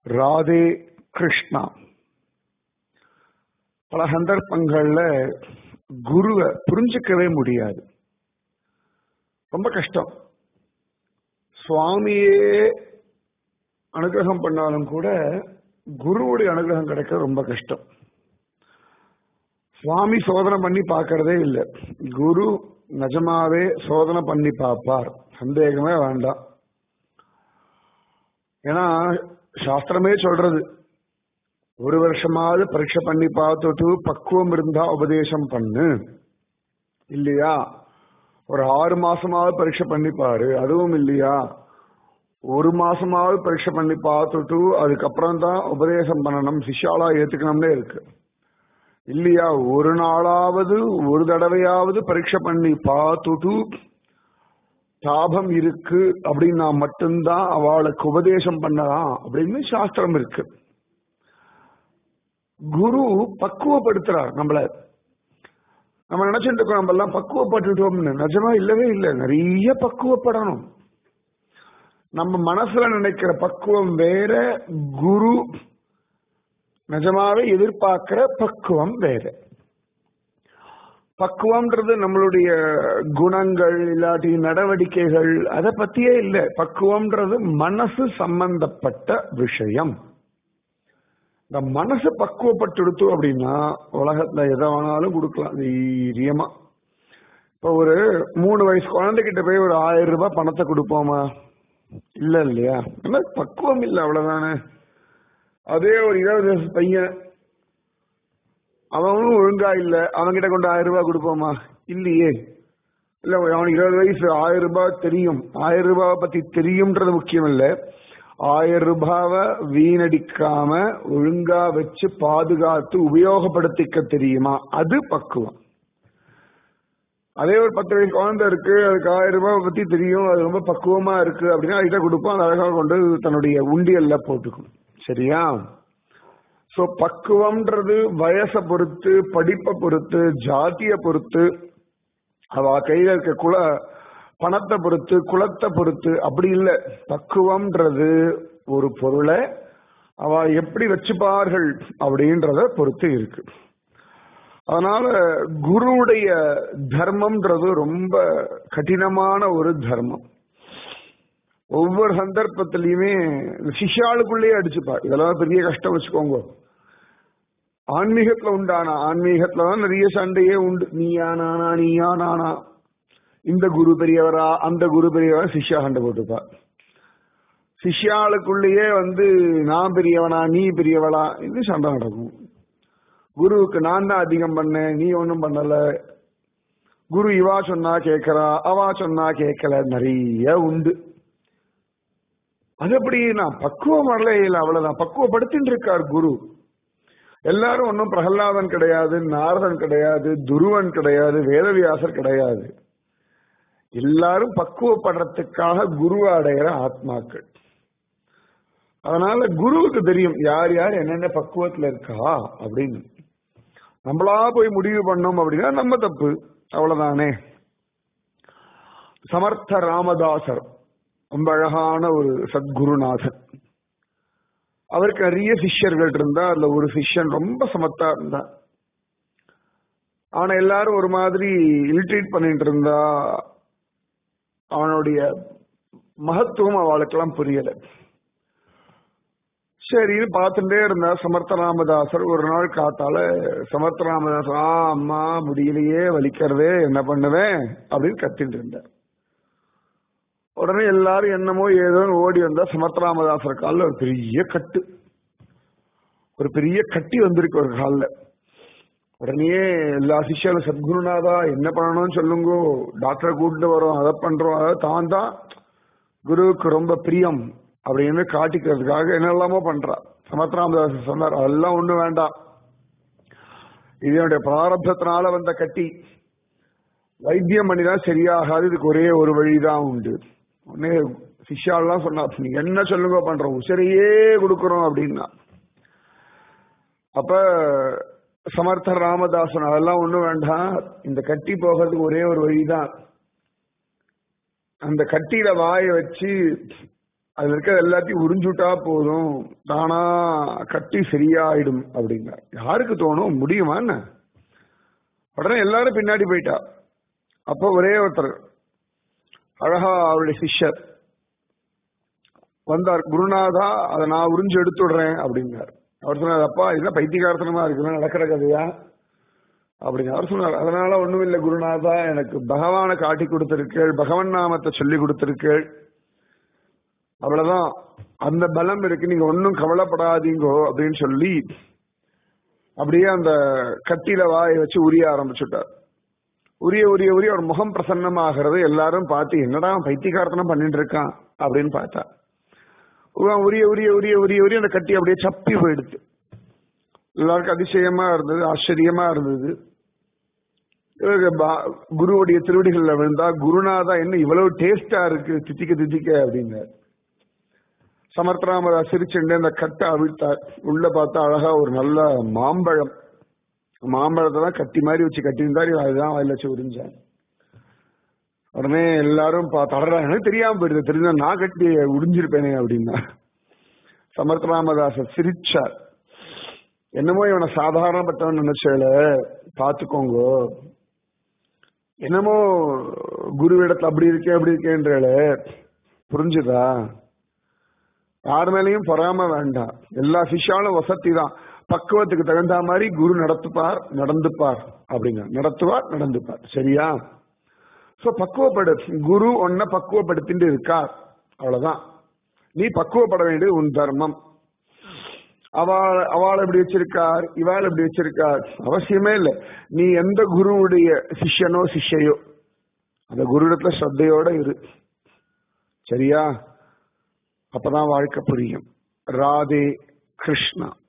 ராதே கிருஷ்ணா பல சந்தர்ப்பங்கள்ல குருவை புரிஞ்சுக்கவே முடியாது ரொம்ப கஷ்டம் சுவாமியே அனுகிரகம் பண்ணாலும் கூட குருவுடைய அனுகிரகம் கிடைக்க ரொம்ப கஷ்டம் சுவாமி சோதனை பண்ணி பார்க்கறதே இல்லை குரு நிஜமாவே சோதனை பண்ணி பார்ப்பார் சந்தேகமே வேண்டாம் ஏன்னா சாஸ்திரமே சொல்றது ஒரு வருஷமாவது பரீட்சை பண்ணி பார்த்துட்டு பக்குவம் இருந்தா உபதேசம் பண்ணு இல்லையா ஒரு ஆறு மாசமாவது பரீட்சை பண்ணி பாரு அதுவும் இல்லையா ஒரு மாசமாவது பரீட்சை பண்ணி பார்த்துட்டு அதுக்கப்புறம் தான் உபதேசம் பண்ணணும் சிஷ்யாலா ஏத்துக்கணும்னே இருக்கு இல்லையா ஒரு நாளாவது ஒரு தடவையாவது பரீட்சை பண்ணி பார்த்துட்டு தாபம் இருக்கு அப்படின்னா மட்டும்தான் அவளுக்கு உபதேசம் பண்ணலாம் அப்படின்னு சாஸ்திரம் இருக்கு குரு பக்குவப்படுத்துறார் நம்மள நம்ம நினைச்சிட்டு இருக்கோம் நம்ம எல்லாம் பக்குவப்பட்டுட்டோம்னு நிஜமா இல்லவே இல்லை நிறைய பக்குவப்படணும் நம்ம மனசுல நினைக்கிற பக்குவம் வேற குரு நிஜமாவே எதிர்பார்க்கிற பக்குவம் வேற பக்குவம்ன்றது நம்மளுடைய குணங்கள் இல்லாட்டி நடவடிக்கைகள் அதை பத்தியே இல்லை பக்குவம்ன்றது மனசு சம்பந்தப்பட்ட விஷயம் இந்த மனசு பக்குவப்பட்டுடுத்து அப்படின்னா உலகத்துல எதை வேணாலும் கொடுக்கலாம் தைரியமா இப்ப ஒரு மூணு வயசு குழந்தைகிட்ட போய் ஒரு ஆயிரம் ரூபாய் பணத்தை கொடுப்போமா இல்ல இல்லையா பக்குவம் இல்லை அவ்வளவுதானே அதே ஒரு இருபது வயசு பையன் அவனும் ஒழுங்கா இல்ல அவன்கிட்ட கொண்டு ஆயிரம் ரூபாய் கொடுப்போமா இல்லையே இல்ல அவனுக்கு இருபது வயசு ஆயிரம் ரூபாய் தெரியும் ஆயிரம் ரூபாய் பத்தி தெரியும்ன்றது முக்கியம் இல்ல ஆயிரம் ரூபாவை வீணடிக்காம ஒழுங்கா வச்சு பாதுகாத்து உபயோகப்படுத்திக்க தெரியுமா அது பக்குவம் அதே ஒரு பத்து வயசு குழந்தை இருக்கு அதுக்கு ஆயிரம் ரூபாய் பத்தி தெரியும் அது ரொம்ப பக்குவமா இருக்கு அப்படின்னா அதுகிட்ட கொடுப்போம் அது அழகாக கொண்டு தன்னுடைய உண்டியல்ல போட்டுக்கும் சரியா சோ பக்குவம்ன்றது வயசை பொறுத்து படிப்பை பொறுத்து ஜாதிய பொறுத்து அவ கையில இருக்க குல பணத்தை பொறுத்து குலத்தை பொறுத்து அப்படி இல்லை பக்குவம்ன்றது ஒரு பொருளை அவ எப்படி வச்சுப்பார்கள் அப்படின்றத பொறுத்து இருக்கு அதனால குருவுடைய தர்மம்ன்றது ரொம்ப கடினமான ஒரு தர்மம் ஒவ்வொரு சந்தர்ப்பத்திலையுமே சிஷாளுக்குள்ளேயே அடிச்சுப்பா இதெல்லாம் பெரிய கஷ்டம் வச்சுக்கோங்க ஆன்மீகத்துல உண்டானா ஆன்மீகத்துல தான் நிறைய சண்டையே உண்டு நீயா நானா நீயா நானா இந்த குரு பெரியவரா அந்த குரு பெரியவரா சிஷ்யா சண்டை போட்டுப்பா சிஷ்யாளுக்குள்ளேயே வந்து நான் பெரியவனா நீ பெரியவளா இது சண்டை நடக்கும் குருவுக்கு நான் தான் அதிகம் பண்ணேன் நீ ஒன்றும் பண்ணல குரு இவா சொன்னா கேட்கறா அவா சொன்னா கேட்கல நிறைய உண்டு அது எப்படி நான் பக்குவம் வரல இல்லை அவ்வளவுதான் பக்குவப்படுத்தின்னு இருக்கார் குரு எல்லாரும் ஒன்றும் பிரகலாதன் கிடையாது நாரதன் கிடையாது துருவன் கிடையாது வேதவியாசர் கிடையாது எல்லாரும் பக்குவப்படுறதுக்காக குரு அடைகிற ஆத்மாக்கள் அதனால குருவுக்கு தெரியும் யார் யார் என்னென்ன பக்குவத்துல இருக்கா அப்படின்னு நம்மளா போய் முடிவு பண்ணோம் அப்படின்னா நம்ம தப்பு அவ்வளவுதானே சமர்த்த ராமதாசர் ரொம்ப அழகான ஒரு சத்குருநாதன் அவருக்கு நிறைய சிஷ்யர்கள் இருந்தா அதுல ஒரு சிஷ்யன் ரொம்ப சமத்தா இருந்தா அவனை எல்லாரும் ஒரு மாதிரி இலிட்ரேட் பண்ணிட்டு இருந்தா அவனுடைய மகத்துவம் அவளுக்கெல்லாம் புரியல சரின்னு பார்த்துட்டே இருந்தா சமர்த்த ராமதாசர் ஒரு நாள் காத்தால சமர்த்த ராமதாசர் ஆ அம்மா முடியலையே வலிக்கிறதே என்ன பண்ணுவேன் அப்படின்னு கத்திட்டு இருந்தார் உடனே எல்லாரும் என்னமோ ஏதோ ஓடி வந்தா சமர்த்த ராமதாசர் காலில் ஒரு பெரிய கட்டு ஒரு பெரிய கட்டி வந்திருக்கு ஒரு காலில் உடனே எல்லா சிஷ்யாலும் சத்குருநாதா என்ன பண்ணணும்னு சொல்லுங்க டாக்டரை கூட்டிட்டு வரோம் அதை பண்றோம் அதை தான் தான் குருவுக்கு ரொம்ப பிரியம் அப்படின்னு காட்டிக்கிறதுக்காக என்னெல்லாமோ பண்றா சமத்ராமதாஸ் சொன்னார் அதெல்லாம் ஒண்ணும் வேண்டாம் இதனுடைய பிராரப்தத்தினால வந்த கட்டி வைத்தியம் பண்ணிதான் சரியாகாது இதுக்கு ஒரே ஒரு வழிதான் உண்டு உடனே சிஷ்யாலாம் சொன்னா நீங்க என்ன சொல்லுங்க பண்றோம் உசரையே கொடுக்கறோம் அப்படின்னா அப்ப சமர்த்தர் ராமதாசன் அதெல்லாம் ஒண்ணும் வேண்டாம் இந்த கட்டி போகிறதுக்கு ஒரே ஒரு வழிதான் அந்த கட்டியில வாய வச்சு அதுல இருக்க எல்லாத்தையும் உறிஞ்சுட்டா போதும் தானா கட்டி சரியாயிடும் அப்படிங்க யாருக்கு தோணும் முடியுமா என்ன உடனே எல்லாரும் பின்னாடி போயிட்டா அப்போ ஒரே ஒருத்தர் அழகா அவருடைய சிஷ்யர் வந்தார் குருநாதா அதை நான் உறிஞ்சு எடுத்துடுறேன் அப்படின்னார் அவர் சொன்னார் அப்பா இதெல்லாம் பைத்தியகாரத்தனமா இருக்குல்ல நடக்கிற கதையா அப்படிங்க அவர் சொன்னார் அதனால ஒண்ணும் இல்லை குருநாதா எனக்கு பகவானை காட்டி கொடுத்திருக்கேள் பகவன் நாமத்தை சொல்லி கொடுத்திருக்கேள் அவ்வளவுதான் அந்த பலம் இருக்கு நீங்க ஒன்னும் கவலைப்படாதீங்கோ அப்படின்னு சொல்லி அப்படியே அந்த கட்டில வாயை வச்சு உரிய ஆரம்பிச்சுட்டார் உரிய உரிய உரிய ஒரு முகம் பிரசன்னமாகிறது எல்லாரும் பார்த்து என்னடா பைத்தியகாரத்தனம் பண்ணிட்டு இருக்கான் அப்படின்னு பார்த்தா உரிய உரிய உரிய உரிய உரிய அந்த கட்டி அப்படியே சப்பி போயிடுது எல்லாருக்கும் அதிசயமா இருந்தது ஆச்சரியமா இருந்தது குருவுடைய திருவடிகள்ல விழுந்தா குருநாதா என்ன இவ்வளவு டேஸ்டா இருக்கு தித்திக்க தித்திக்க அப்படின்னார் சமர்த்தராமரா சிரிச்சுண்டு அந்த கட்டை அவிழ்த்தார் உள்ள பார்த்தா அழகா ஒரு நல்ல மாம்பழம் மாம்பழத்தை தான் கட்டி மாதிரி வச்சு கட்டியிருந்தாரு அதுதான் வாயில வச்சு உறிஞ்சான் உடனே எல்லாரும் தடறாங்க தெரியாம போயிடுது தெரிஞ்சா நான் கட்டி உறிஞ்சிருப்பேனே அப்படின்னா சமர்த்தராமதாசர் சிரிச்சார் என்னமோ இவனை சாதாரணப்பட்டவன் நினைச்சேல பாத்துக்கோங்க என்னமோ குருவிடத்துல அப்படி இருக்கே அப்படி இருக்கேன்றல புரிஞ்சுதா யார் மேலேயும் பொறாம வேண்டாம் எல்லா சிஷ்யாலும் வசதி தான் பக்குவத்துக்கு தகுந்த மாதிரி குரு நடத்துப்பார் நடந்துப்பார் அப்படிங்க நடத்துவார் நடந்துப்பார் சரியா சோ பக்குவப்படு குரு ஒன்ன பக்குவப்படுத்திட்டு இருக்கார் அவ்வளவுதான் நீ பக்குவப்பட வேண்டியது உன் தர்மம் அவள் அவள் எப்படி வச்சிருக்கார் இவாள் எப்படி வச்சிருக்கார் அவசியமே இல்லை நீ எந்த குருவுடைய சிஷ்யனோ சிஷ்யையோ அந்த குருடத்துல ஸ்ரத்தையோட இரு சரியா அப்பதான் வாழ்க்கை புரியும் ராதே கிருஷ்ணா